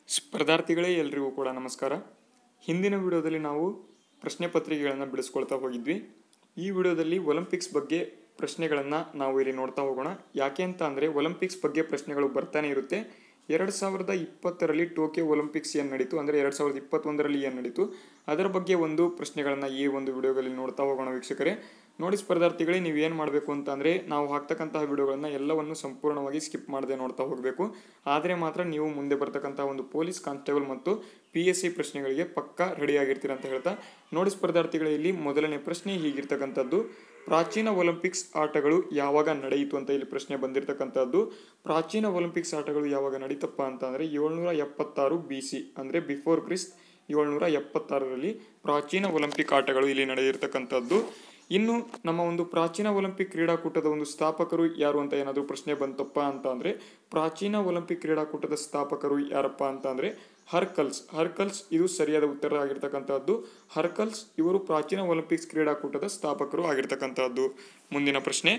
ಸ್ಪರ್ಧಾರ್ಥಿಗಳೇ ಎಲ್ರಿಗೂ ಕೂಡ ನಮಸ್ಕಾರ ಹಿಂದಿನ ವಿಡಿಯೋದಲ್ಲಿ ನಾವು ಪ್ರಶ್ನೆ ಪತ್ರಿಕೆಗಳನ್ನು ಬಿಡಿಸ್ಕೊಳ್ತಾ ಹೋಗಿದ್ವಿ ಈ ವಿಡಿಯೋದಲ್ಲಿ ಒಲಿಂಪಿಕ್ಸ್ ಬಗ್ಗೆ ಪ್ರಶ್ನೆಗಳನ್ನು ನಾವು ಇಲ್ಲಿ ನೋಡ್ತಾ ಹೋಗೋಣ ಯಾಕೆ ಅಂತ ಅಂದರೆ ಒಲಿಂಪಿಕ್ಸ್ ಬಗ್ಗೆ ಪ್ರಶ್ನೆಗಳು ಬರ್ತಾನೆ ಇರುತ್ತೆ ಎರಡು ಸಾವಿರದ ಇಪ್ಪತ್ತರಲ್ಲಿ ಟೋಕಿಯೋ ಒಲಿಂಪಿಕ್ಸ್ ಏನು ನಡೀತು ಅಂದರೆ ಎರಡು ಸಾವಿರದ ಇಪ್ಪತ್ತೊಂದರಲ್ಲಿ ಏನು ನಡೀತು ಅದರ ಬಗ್ಗೆ ಒಂದು ಪ್ರಶ್ನೆಗಳನ್ನು ಈ ಒಂದು ವಿಡಿಯೋದಲ್ಲಿ ನೋಡ್ತಾ ಹೋಗೋಣ ವೀಕ್ಷಕರೇ ನೋಡಿ ಸ್ಪರ್ಧಾರ್ಥಿಗಳೇ ನೀವು ಏನು ಮಾಡಬೇಕು ಅಂತ ಅಂದರೆ ನಾವು ಹಾಕ್ತಕ್ಕಂತಹ ವಿಡಿಯೋಗಳನ್ನ ಎಲ್ಲವನ್ನು ಸಂಪೂರ್ಣವಾಗಿ ಸ್ಕಿಪ್ ಮಾಡದೆ ನೋಡ್ತಾ ಹೋಗಬೇಕು ಆದರೆ ಮಾತ್ರ ನೀವು ಮುಂದೆ ಬರ್ತಕ್ಕಂತಹ ಒಂದು ಪೊಲೀಸ್ ಕಾನ್ಸ್ಟೇಬಲ್ ಮತ್ತು ಪಿ ಎಸ್ ಸಿ ಪ್ರಶ್ನೆಗಳಿಗೆ ಪಕ್ಕಾ ರೆಡಿ ಆಗಿರ್ತೀರ ಅಂತ ಹೇಳ್ತಾ ನೋಡಿ ಸ್ಪರ್ಧಾರ್ಥಿಗಳೇ ಇಲ್ಲಿ ಮೊದಲನೇ ಪ್ರಶ್ನೆ ಹೀಗಿರ್ತಕ್ಕಂಥದ್ದು ಪ್ರಾಚೀನ ಒಲಿಂಪಿಕ್ಸ್ ಆಟಗಳು ಯಾವಾಗ ನಡೆಯಿತು ಅಂತ ಇಲ್ಲಿ ಪ್ರಶ್ನೆ ಬಂದಿರತಕ್ಕಂಥದ್ದು ಪ್ರಾಚೀನ ಒಲಿಂಪಿಕ್ಸ್ ಆಟಗಳು ಯಾವಾಗ ನಡೀತಪ್ಪ ಅಂತ ಅಂದರೆ ಏಳ್ನೂರ ಎಪ್ಪತ್ತಾರು ಬಿ ಸಿ ಅಂದರೆ ಬಿಫೋರ್ ಕ್ರಿಸ್ಟ್ ಏಳ್ನೂರ ಎಪ್ಪತ್ತಾರರಲ್ಲಿ ಪ್ರಾಚೀನ ಒಲಿಂಪಿಕ್ ಆಟಗಳು ಇಲ್ಲಿ ನಡೆದಿರ್ತಕ್ಕಂಥದ್ದು ಇನ್ನು ನಮ್ಮ ಒಂದು ಪ್ರಾಚೀನ ಒಲಿಂಪಿಕ್ ಕ್ರೀಡಾಕೂಟದ ಒಂದು ಸ್ಥಾಪಕರು ಯಾರು ಅಂತ ಏನಾದರೂ ಪ್ರಶ್ನೆ ಬಂತಪ್ಪ ಅಂತ ಅಂದರೆ ಪ್ರಾಚೀನ ಒಲಿಂಪಿಕ್ ಕ್ರೀಡಾಕೂಟದ ಸ್ಥಾಪಕರು ಯಾರಪ್ಪ ಅಂತ ಅಂದರೆ ಹರ್ಕಲ್ಸ್ ಹರ್ಕಲ್ಸ್ ಇದು ಸರಿಯಾದ ಉತ್ತರ ಆಗಿರ್ತಕ್ಕಂಥದ್ದು ಹರ್ಕಲ್ಸ್ ಇವರು ಪ್ರಾಚೀನ ಒಲಿಂಪಿಕ್ಸ್ ಕ್ರೀಡಾಕೂಟದ ಸ್ಥಾಪಕರು ಆಗಿರ್ತಕ್ಕಂಥದ್ದು ಮುಂದಿನ ಪ್ರಶ್ನೆ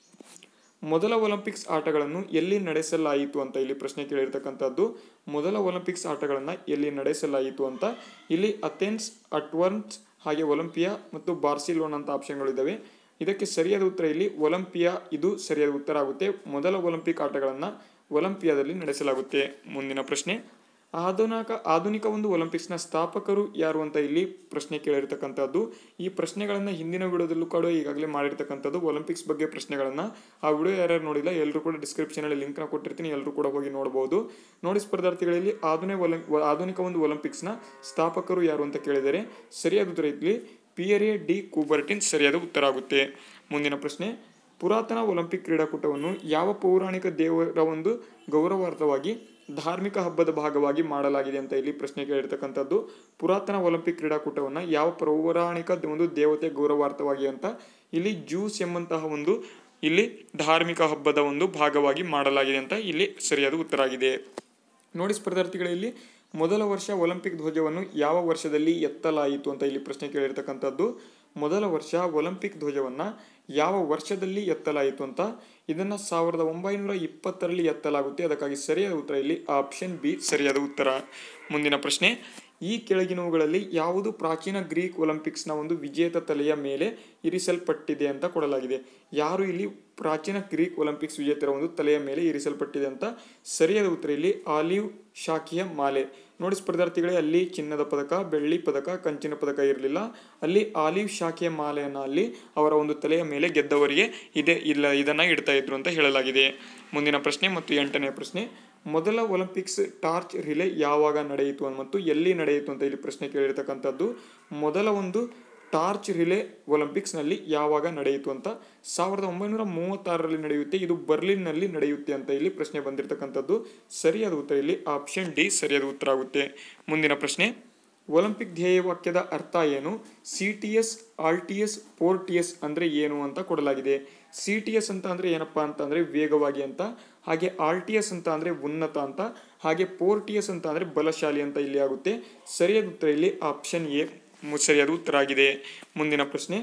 ಮೊದಲ ಒಲಿಂಪಿಕ್ಸ್ ಆಟಗಳನ್ನು ಎಲ್ಲಿ ನಡೆಸಲಾಯಿತು ಅಂತ ಇಲ್ಲಿ ಪ್ರಶ್ನೆ ಕೇಳಿರ್ತಕ್ಕಂಥದ್ದು ಮೊದಲ ಒಲಿಂಪಿಕ್ಸ್ ಆಟಗಳನ್ನು ಎಲ್ಲಿ ನಡೆಸಲಾಯಿತು ಅಂತ ಇಲ್ಲಿ ಅಥೆನ್ಸ್ ಅಟ್ವರ್ನ್ಸ್ ಹಾಗೆ ಒಲಿಂಪಿಯಾ ಮತ್ತು ಬಾರ್ಸಿಲೋನ್ ಅಂತ ಆಪ್ಷನ್ಗಳಿದ್ದಾವೆ ಇದಕ್ಕೆ ಸರಿಯಾದ ಉತ್ತರ ಇಲ್ಲಿ ಒಲಿಂಪಿಯಾ ಇದು ಸರಿಯಾದ ಉತ್ತರ ಆಗುತ್ತೆ ಮೊದಲ ಒಲಿಂಪಿಕ್ ಆಟಗಳನ್ನು ಒಲಿಂಪಿಯಾದಲ್ಲಿ ನಡೆಸಲಾಗುತ್ತೆ ಮುಂದಿನ ಪ್ರಶ್ನೆ ಆಧುನಿಕ ಆಧುನಿಕ ಒಂದು ಒಲಿಂಪಿಕ್ಸ್ನ ಸ್ಥಾಪಕರು ಯಾರು ಅಂತ ಇಲ್ಲಿ ಪ್ರಶ್ನೆ ಕೇಳಿರ್ತಕ್ಕಂಥದ್ದು ಈ ಪ್ರಶ್ನೆಗಳನ್ನು ಹಿಂದಿನ ವಿಡಿಯೋದಲ್ಲೂ ಕೂಡ ಈಗಾಗಲೇ ಮಾಡಿರ್ತಕ್ಕಂಥದ್ದು ಒಲಿಂಪಿಕ್ಸ್ ಬಗ್ಗೆ ಪ್ರಶ್ನೆಗಳನ್ನು ಆ ವಿಡಿಯೋ ಯಾರ್ಯಾರು ನೋಡಿಲ್ಲ ಎಲ್ಲರೂ ಕೂಡ ಡಿಸ್ಕ್ರಿಪ್ಷನಲ್ಲಿ ಲಿಂಕ್ನ ಕೊಟ್ಟಿರ್ತೀನಿ ಎಲ್ಲರೂ ಕೂಡ ಹೋಗಿ ನೋಡಬಹುದು ನೋಡಿ ಸ್ಪರ್ಧಾರ್ಥಿಗಳಲ್ಲಿ ಆಧುನಿಕ ಒಲಿಂ ಆಧುನಿಕ ಒಂದು ಒಲಿಂಪಿಕ್ಸ್ನ ಸ್ಥಾಪಕರು ಯಾರು ಅಂತ ಕೇಳಿದರೆ ಸರಿಯಾದ ಉತ್ತರ ಇಲ್ಲಿ ಪಿಯರೆ ಡಿ ಕೂಬರ್ಟಿನ್ ಸರಿಯಾದ ಉತ್ತರ ಆಗುತ್ತೆ ಮುಂದಿನ ಪ್ರಶ್ನೆ ಪುರಾತನ ಒಲಿಂಪಿಕ್ ಕ್ರೀಡಾಕೂಟವನ್ನು ಯಾವ ಪೌರಾಣಿಕ ದೇವರ ಒಂದು ಗೌರವಾರ್ಥವಾಗಿ ಧಾರ್ಮಿಕ ಹಬ್ಬದ ಭಾಗವಾಗಿ ಮಾಡಲಾಗಿದೆ ಅಂತ ಇಲ್ಲಿ ಪ್ರಶ್ನೆ ಕೇಳಿರ್ತಕ್ಕಂಥದ್ದು ಪುರಾತನ ಒಲಿಂಪಿಕ್ ಕ್ರೀಡಾಕೂಟವನ್ನು ಯಾವ ಪೌರಾಣಿಕ ಒಂದು ದೇವತೆ ಗೌರವಾರ್ಥವಾಗಿ ಅಂತ ಇಲ್ಲಿ ಜ್ಯೂಸ್ ಎಂಬಂತಹ ಒಂದು ಇಲ್ಲಿ ಧಾರ್ಮಿಕ ಹಬ್ಬದ ಒಂದು ಭಾಗವಾಗಿ ಮಾಡಲಾಗಿದೆ ಅಂತ ಇಲ್ಲಿ ಸರಿಯಾದ ಉತ್ತರ ಆಗಿದೆ ನೋಡಿ ಸ್ಪರ್ಧಾರ್ಥಿಗಳಲ್ಲಿ ಮೊದಲ ವರ್ಷ ಒಲಿಂಪಿಕ್ ಧ್ವಜವನ್ನು ಯಾವ ವರ್ಷದಲ್ಲಿ ಎತ್ತಲಾಯಿತು ಅಂತ ಇಲ್ಲಿ ಪ್ರಶ್ನೆ ಕೇಳಿರ್ತಕ್ಕಂಥದ್ದು ಮೊದಲ ವರ್ಷ ಒಲಿಂಪಿಕ್ ಧ್ವಜವನ್ನು ಯಾವ ವರ್ಷದಲ್ಲಿ ಎತ್ತಲಾಯಿತು ಅಂತ ಇದನ್ನು ಸಾವಿರದ ಒಂಬೈನೂರ ಇಪ್ಪತ್ತರಲ್ಲಿ ಎತ್ತಲಾಗುತ್ತೆ ಅದಕ್ಕಾಗಿ ಸರಿಯಾದ ಉತ್ತರ ಇಲ್ಲಿ ಆಪ್ಷನ್ ಬಿ ಸರಿಯಾದ ಉತ್ತರ ಮುಂದಿನ ಪ್ರಶ್ನೆ ಈ ಕೆಳಗಿನವುಗಳಲ್ಲಿ ಯಾವುದು ಪ್ರಾಚೀನ ಗ್ರೀಕ್ ಒಲಿಂಪಿಕ್ಸ್ನ ಒಂದು ವಿಜೇತ ತಲೆಯ ಮೇಲೆ ಇರಿಸಲ್ಪಟ್ಟಿದೆ ಅಂತ ಕೊಡಲಾಗಿದೆ ಯಾರು ಇಲ್ಲಿ ಪ್ರಾಚೀನ ಗ್ರೀಕ್ ಒಲಿಂಪಿಕ್ಸ್ ವಿಜೇತರ ಒಂದು ತಲೆಯ ಮೇಲೆ ಇರಿಸಲ್ಪಟ್ಟಿದೆ ಅಂತ ಸರಿಯಾದ ಉತ್ತರ ಇಲ್ಲಿ ಆಲಿವ್ ಶಾಖಿಯ ಮಾಲೆ ನೋಡಿ ಸ್ಪರ್ಧಾರ್ಥಿಗಳೇ ಅಲ್ಲಿ ಚಿನ್ನದ ಪದಕ ಬೆಳ್ಳಿ ಪದಕ ಕಂಚಿನ ಪದಕ ಇರಲಿಲ್ಲ ಅಲ್ಲಿ ಆಲಿವ್ ಶಾಖೆಯ ಮಾಲೆಯನ್ನು ಅಲ್ಲಿ ಅವರ ಒಂದು ತಲೆಯ ಮೇಲೆ ಗೆದ್ದವರಿಗೆ ಇದೆ ಇಲ್ಲ ಇದನ್ನು ಇಡ್ತಾ ಇದ್ರು ಅಂತ ಹೇಳಲಾಗಿದೆ ಮುಂದಿನ ಪ್ರಶ್ನೆ ಮತ್ತು ಎಂಟನೇ ಪ್ರಶ್ನೆ ಮೊದಲ ಒಲಿಂಪಿಕ್ಸ್ ಟಾರ್ಚ್ ರಿಲೇ ಯಾವಾಗ ನಡೆಯಿತು ಮತ್ತು ಎಲ್ಲಿ ನಡೆಯಿತು ಅಂತ ಇಲ್ಲಿ ಪ್ರಶ್ನೆ ಕೇಳಿರ್ತಕ್ಕಂಥದ್ದು ಮೊದಲ ಒಂದು ಟಾರ್ಚ್ ರಿಲೇ ಒಲಿಂಪಿಕ್ಸ್ನಲ್ಲಿ ಯಾವಾಗ ನಡೆಯಿತು ಅಂತ ಸಾವಿರದ ಒಂಬೈನೂರ ಮೂವತ್ತಾರರಲ್ಲಿ ನಡೆಯುತ್ತೆ ಇದು ಬರ್ಲಿನ್ನಲ್ಲಿ ನಡೆಯುತ್ತೆ ಅಂತ ಇಲ್ಲಿ ಪ್ರಶ್ನೆ ಬಂದಿರತಕ್ಕಂಥದ್ದು ಸರಿಯಾದ ಉತ್ತರ ಇಲ್ಲಿ ಆಪ್ಷನ್ ಡಿ ಸರಿಯಾದ ಉತ್ತರ ಆಗುತ್ತೆ ಮುಂದಿನ ಪ್ರಶ್ನೆ ಒಲಿಂಪಿಕ್ ಧ್ಯೇಯವಾಕ್ಯದ ಅರ್ಥ ಏನು C T S R T S four T S ಅಂದರೆ ಏನು ಅಂತ ಕೊಡಲಾಗಿದೆ ಸಿ ಟಿ ಎಸ್ ಅಂತ ಅಂದರೆ ಏನಪ್ಪ ಅಂತ ಅಂದರೆ ವೇಗವಾಗಿ ಅಂತ ಹಾಗೆ ಆರ್ ಟಿ ಎಸ್ ಅಂತ ಅಂದರೆ ಉನ್ನತ ಅಂತ ಹಾಗೆ ಫೋರ್ ಟಿ ಎಸ್ ಅಂತ ಅಂದರೆ ಬಲಶಾಲಿ ಅಂತ ಇಲ್ಲಿ ಆಗುತ್ತೆ ಸರಿಯಾದ ಉತ್ತರ ಇಲ್ಲಿ ಆಪ್ಷನ್ ಎ ಸರಿಯಾದ ಉತ್ತರ ಆಗಿದೆ ಮುಂದಿನ ಪ್ರಶ್ನೆ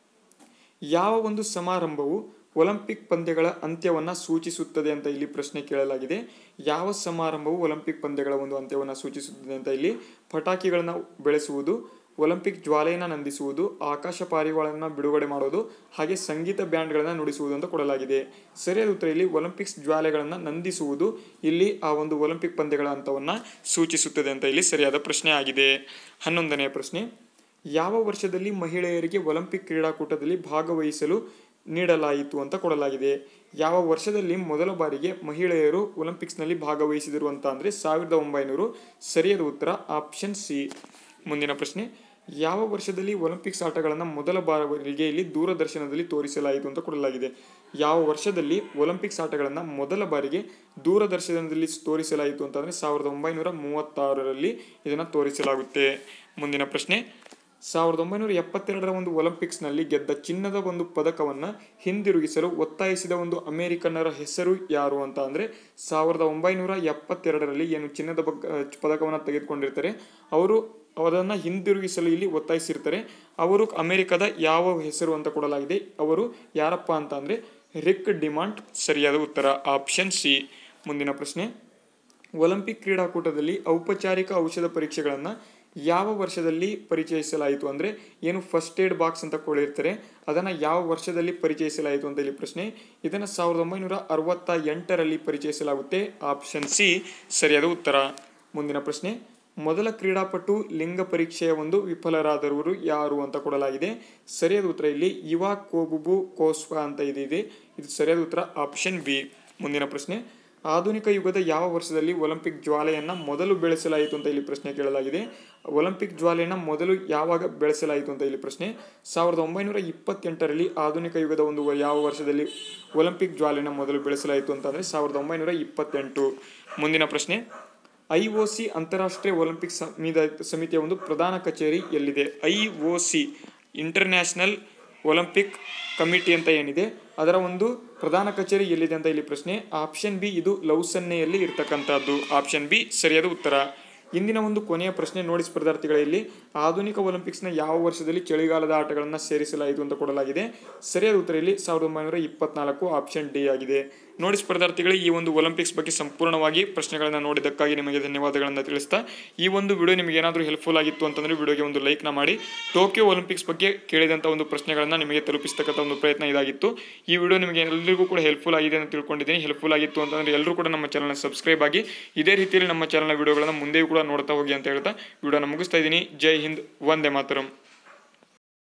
ಯಾವ ಒಂದು ಸಮಾರಂಭವು ಒಲಿಂಪಿಕ್ ಪಂದ್ಯಗಳ ಅಂತ್ಯವನ್ನು ಸೂಚಿಸುತ್ತದೆ ಅಂತ ಇಲ್ಲಿ ಪ್ರಶ್ನೆ ಕೇಳಲಾಗಿದೆ ಯಾವ ಸಮಾರಂಭವು ಒಲಿಂಪಿಕ್ ಪಂದ್ಯಗಳ ಒಂದು ಅಂತ್ಯವನ್ನು ಸೂಚಿಸುತ್ತದೆ ಅಂತ ಇಲ್ಲಿ ಪಟಾಕಿಗಳನ್ನು ಬೆಳೆಸುವುದು ಒಲಿಂಪಿಕ್ ಜ್ವಾಲೆಯನ್ನು ನಂದಿಸುವುದು ಆಕಾಶ ಪಾರಿವಾಳವನ್ನು ಬಿಡುಗಡೆ ಮಾಡೋದು ಹಾಗೆ ಸಂಗೀತ ಬ್ಯಾಂಡ್ಗಳನ್ನು ನುಡಿಸುವುದು ಅಂತ ಕೊಡಲಾಗಿದೆ ಸರಿಯಾದ ಉತ್ತರ ಇಲ್ಲಿ ಒಲಿಂಪಿಕ್ಸ್ ಜ್ವಾಲೆಗಳನ್ನು ನಂದಿಸುವುದು ಇಲ್ಲಿ ಆ ಒಂದು ಒಲಿಂಪಿಕ್ ಪಂದ್ಯಗಳ ಹಂತವನ್ನು ಸೂಚಿಸುತ್ತದೆ ಅಂತ ಇಲ್ಲಿ ಸರಿಯಾದ ಪ್ರಶ್ನೆ ಆಗಿದೆ ಹನ್ನೊಂದನೆಯ ಪ್ರಶ್ನೆ ಯಾವ ವರ್ಷದಲ್ಲಿ ಮಹಿಳೆಯರಿಗೆ ಒಲಿಂಪಿಕ್ ಕ್ರೀಡಾಕೂಟದಲ್ಲಿ ಭಾಗವಹಿಸಲು ನೀಡಲಾಯಿತು ಅಂತ ಕೊಡಲಾಗಿದೆ ಯಾವ ವರ್ಷದಲ್ಲಿ ಮೊದಲ ಬಾರಿಗೆ ಮಹಿಳೆಯರು ಒಲಿಂಪಿಕ್ಸ್ನಲ್ಲಿ ಭಾಗವಹಿಸಿದರು ಅಂತ ಅಂದರೆ ಸಾವಿರದ ಒಂಬೈನೂರು ಸರಿಯಾದ ಉತ್ತರ ಆಪ್ಷನ್ ಸಿ ಮುಂದಿನ ಪ್ರಶ್ನೆ ಯಾವ ವರ್ಷದಲ್ಲಿ ಒಲಿಂಪಿಕ್ಸ್ ಆಟಗಳನ್ನು ಮೊದಲ ಬಾರಿಗೆ ಇಲ್ಲಿ ದೂರದರ್ಶನದಲ್ಲಿ ತೋರಿಸಲಾಯಿತು ಅಂತ ಕೊಡಲಾಗಿದೆ ಯಾವ ವರ್ಷದಲ್ಲಿ ಒಲಿಂಪಿಕ್ಸ್ ಆಟಗಳನ್ನು ಮೊದಲ ಬಾರಿಗೆ ದೂರದರ್ಶನದಲ್ಲಿ ತೋರಿಸಲಾಯಿತು ಅಂತಂದರೆ ಸಾವಿರದ ಒಂಬೈನೂರ ಮೂವತ್ತಾರರಲ್ಲಿ ಇದನ್ನು ತೋರಿಸಲಾಗುತ್ತೆ ಮುಂದಿನ ಪ್ರಶ್ನೆ ಸಾವಿರದ ಒಂಬೈನೂರ ಎಪ್ಪತ್ತೆರಡರ ಒಂದು ಒಲಿಂಪಿಕ್ಸ್ನಲ್ಲಿ ಗೆದ್ದ ಚಿನ್ನದ ಒಂದು ಪದಕವನ್ನು ಹಿಂದಿರುಗಿಸಲು ಒತ್ತಾಯಿಸಿದ ಒಂದು ಅಮೆರಿಕನ್ನರ ಹೆಸರು ಯಾರು ಅಂತ ಅಂದರೆ ಸಾವಿರದ ಒಂಬೈನೂರ ಎಪ್ಪತ್ತೆರಡರಲ್ಲಿ ಏನು ಚಿನ್ನದ ಪದಕವನ್ನು ತೆಗೆದುಕೊಂಡಿರ್ತಾರೆ ಅವರು ಅದನ್ನು ಹಿಂದಿರುಗಿಸಲು ಇಲ್ಲಿ ಒತ್ತಾಯಿಸಿರ್ತಾರೆ ಅವರು ಅಮೆರಿಕದ ಯಾವ ಹೆಸರು ಅಂತ ಕೊಡಲಾಗಿದೆ ಅವರು ಯಾರಪ್ಪ ಅಂತ ಅಂದರೆ ರಿಕ್ ಡಿಮಾಂಟ್ ಸರಿಯಾದ ಉತ್ತರ ಆಪ್ಷನ್ ಸಿ ಮುಂದಿನ ಪ್ರಶ್ನೆ ಒಲಿಂಪಿಕ್ ಕ್ರೀಡಾಕೂಟದಲ್ಲಿ ಔಪಚಾರಿಕ ಔಷಧ ಪರೀಕ್ಷೆಗಳನ್ನು ಯಾವ ವರ್ಷದಲ್ಲಿ ಪರಿಚಯಿಸಲಾಯಿತು ಅಂದರೆ ಏನು ಫಸ್ಟ್ ಏಡ್ ಬಾಕ್ಸ್ ಅಂತ ಕೊಳಿರ್ತಾರೆ ಅದನ್ನು ಯಾವ ವರ್ಷದಲ್ಲಿ ಪರಿಚಯಿಸಲಾಯಿತು ಅಂತ ಇಲ್ಲಿ ಪ್ರಶ್ನೆ ಇದನ್ನು ಸಾವಿರದ ಒಂಬೈನೂರ ಅರವತ್ತ ಎಂಟರಲ್ಲಿ ಪರಿಚಯಿಸಲಾಗುತ್ತೆ ಆಪ್ಷನ್ ಸಿ ಸರಿಯಾದ ಉತ್ತರ ಮುಂದಿನ ಪ್ರಶ್ನೆ ಮೊದಲ ಕ್ರೀಡಾಪಟು ಲಿಂಗ ಪರೀಕ್ಷೆಯ ಒಂದು ವಿಫಲರಾದವರು ಯಾರು ಅಂತ ಕೊಡಲಾಗಿದೆ ಸರಿಯಾದ ಉತ್ತರ ಇಲ್ಲಿ ಯುವ ಕೋಬುಬು ಕೋಸ್ವಾ ಅಂತ ಇದಿದೆ ಇದು ಸರಿಯಾದ ಉತ್ತರ ಆಪ್ಷನ್ ಬಿ ಮುಂದಿನ ಪ್ರಶ್ನೆ ಆಧುನಿಕ ಯುಗದ ಯಾವ ವರ್ಷದಲ್ಲಿ ಒಲಿಂಪಿಕ್ ಜ್ವಾಲೆಯನ್ನು ಮೊದಲು ಬೆಳೆಸಲಾಯಿತು ಅಂತ ಇಲ್ಲಿ ಪ್ರಶ್ನೆ ಕೇಳಲಾಗಿದೆ ಒಲಿಂಪಿಕ್ ಜ್ವಾಲೆಯನ್ನು ಮೊದಲು ಯಾವಾಗ ಬೆಳೆಸಲಾಯಿತು ಅಂತ ಇಲ್ಲಿ ಪ್ರಶ್ನೆ ಸಾವಿರದ ಒಂಬೈನೂರ ಇಪ್ಪತ್ತೆಂಟರಲ್ಲಿ ಆಧುನಿಕ ಯುಗದ ಒಂದು ಯಾವ ವರ್ಷದಲ್ಲಿ ಒಲಿಂಪಿಕ್ ಜ್ವಾಲೆಯನ್ನು ಮೊದಲು ಬೆಳೆಸಲಾಯಿತು ಅಂತಂದರೆ ಸಾವಿರದ ಒಂಬೈನೂರ ಇಪ್ಪತ್ತೆಂಟು ಮುಂದಿನ ಪ್ರಶ್ನೆ ಐ ಒ ಸಿ ಅಂತಾರಾಷ್ಟ್ರೀಯ ಒಲಿಂಪಿಕ್ ಸಮಿದ ಸಮಿತಿಯ ಒಂದು ಪ್ರಧಾನ ಕಚೇರಿ ಎಲ್ಲಿದೆ I O C International Olympic Committee ಅಂತ ಏನಿದೆ ಅದರ ಒಂದು ಪ್ರಧಾನ ಕಚೇರಿ ಎಲ್ಲಿದೆ ಅಂತ ಇಲ್ಲಿ ಪ್ರಶ್ನೆ ಆಪ್ಷನ್ ಬಿ ಇದು ಲೌಸನ್ನೆಯಲ್ಲಿ ಇರ್ತಕ್ಕಂಥದ್ದು ಆಪ್ಷನ್ ಬಿ ಸರಿಯಾದ ಉತ್ತರ ಇಂದಿನ ಒಂದು ಕೊನೆಯ ಪ್ರಶ್ನೆ ನೋಡಿ ಸ್ಪರ್ಧಾರ್ಥಿಗಳಲ್ಲಿ ಆಧುನಿಕ ಒಲಿಂಪಿಕ್ಸ್ನ ಯಾವ ವರ್ಷದಲ್ಲಿ ಚಳಿಗಾಲದ ಆಟಗಳನ್ನು ಸೇರಿಸಲಾಯಿತು ಅಂತ ಕೊಡಲಾಗಿದೆ ಸರಿಯಾದ ಉತ್ತರ ಇಲ್ಲಿ ಸಾವಿರದ ಒಂಬೈನೂರ ಇಪ್ಪತ್ನಾಲ್ಕು ಆಪ್ಷನ್ ಡಿ ಆಗಿದೆ ನೋಡಿ ಸ್ಪರ್ಧಾರ್ಥಿಗಳು ಈ ಒಂದು ಒಲಿಂಪಿಕ್ಸ್ ಬಗ್ಗೆ ಸಂಪೂರ್ಣವಾಗಿ ಪ್ರಶ್ನೆಗಳನ್ನು ನೋಡಿದ್ದಕ್ಕಾಗಿ ನಿಮಗೆ ಧನ್ಯವಾದಗಳನ್ನು ತಿಳಿಸ್ತಾ ಈ ಒಂದು ವಿಡಿಯೋ ನಿಮಗೆ ಏನಾದರೂ ಹೆಲ್ಪ್ಫುಲ್ ಆಗಿತ್ತು ಅಂತಂದರೆ ವಿಡಿಯೋಗೆ ಒಂದು ಲೈಕ್ನ ಮಾಡಿ ಟೋಕಿಯೋ ಒಲಿಂಪಿಕ್ಸ್ ಬಗ್ಗೆ ಕೇಳಿದಂಥ ಒಂದು ಪ್ರಶ್ನೆಗಳನ್ನು ನಿಮಗೆ ತಲುಪಿಸ್ತಕ್ಕಂಥ ಒಂದು ಪ್ರಯತ್ನ ಇದಾಗಿತ್ತು ಈ ವಿಡಿಯೋ ನಿಮಗೆ ಎಲ್ಲರಿಗೂ ಕೂಡ ಹೆಲ್ಪ್ಫುಲ್ ಆಗಿದೆ ಅಂತ ತಿಳ್ಕೊಂಡಿದ್ದೀನಿ ಹೆಲ್ಪ್ಫುಲ್ ಆಗಿತ್ತು ಅಂತಂದರೆ ಎಲ್ಲರೂ ಕೂಡ ನಮ್ಮ ಚಾನಲ್ನ ಸಬ್ಸ್ಕ್ರೈಬ್ ಆಗಿ ಇದೇ ರೀತಿಯಲ್ಲಿ ನಮ್ಮ ಚಾನಲ್ನ ವಿಡಿಯೋಗಳನ್ನು ಮುಂದೆಯೂ ಕೂಡ ನೋಡ್ತಾ ಹೋಗಿ ಅಂತ ಹೇಳ್ತಾ ವಿಡಿಯೋನ ಮುಗಿಸ್ತಾ ಇದ್ದೀನಿ ಜೈ ಹಿಂದ್ ವಂದೇ ಮಾತರಂ